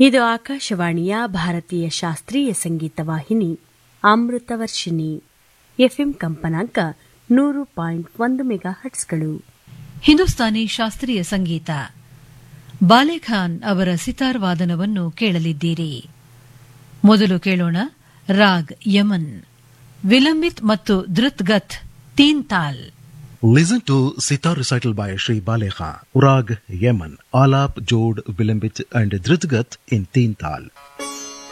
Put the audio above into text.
ಇದು ಆಕಾಶವಾಣಿಯ ಭಾರತೀಯ ಶಾಸ್ತ್ರೀಯ ಸಂಗೀತ ವಾಹಿನಿ ಅಮೃತವರ್ಷಿಣಿ ಎಫ್ಎಂ ಕಂಪನಾಂಕ ನೂರು ಪಾಯಿಂಟ್ ಒಂದು ಮೆಗಾ ಹಟ್ಸ್ಗಳು ಹಿಂದೂಸ್ತಾನಿ ಶಾಸ್ತ್ರೀಯ ಸಂಗೀತ ಬಾಲೆಖಾನ್ ಅವರ ಸಿತಾರ್ ವಾದನವನ್ನು ಕೇಳಲಿದ್ದೀರಿ ಮೊದಲು ಕೇಳೋಣ ರಾಗ್ ಯಮನ್ ವಿಲಂಬಿತ್ ಮತ್ತು ಧೃತ್ಗತ್ ತೀನ್ ತಾಲ್ Listen to sitar recital by Sri Balekha, Urag, Yemen, Alap, Jod, Vilambit and Dritgat in Teen Tal.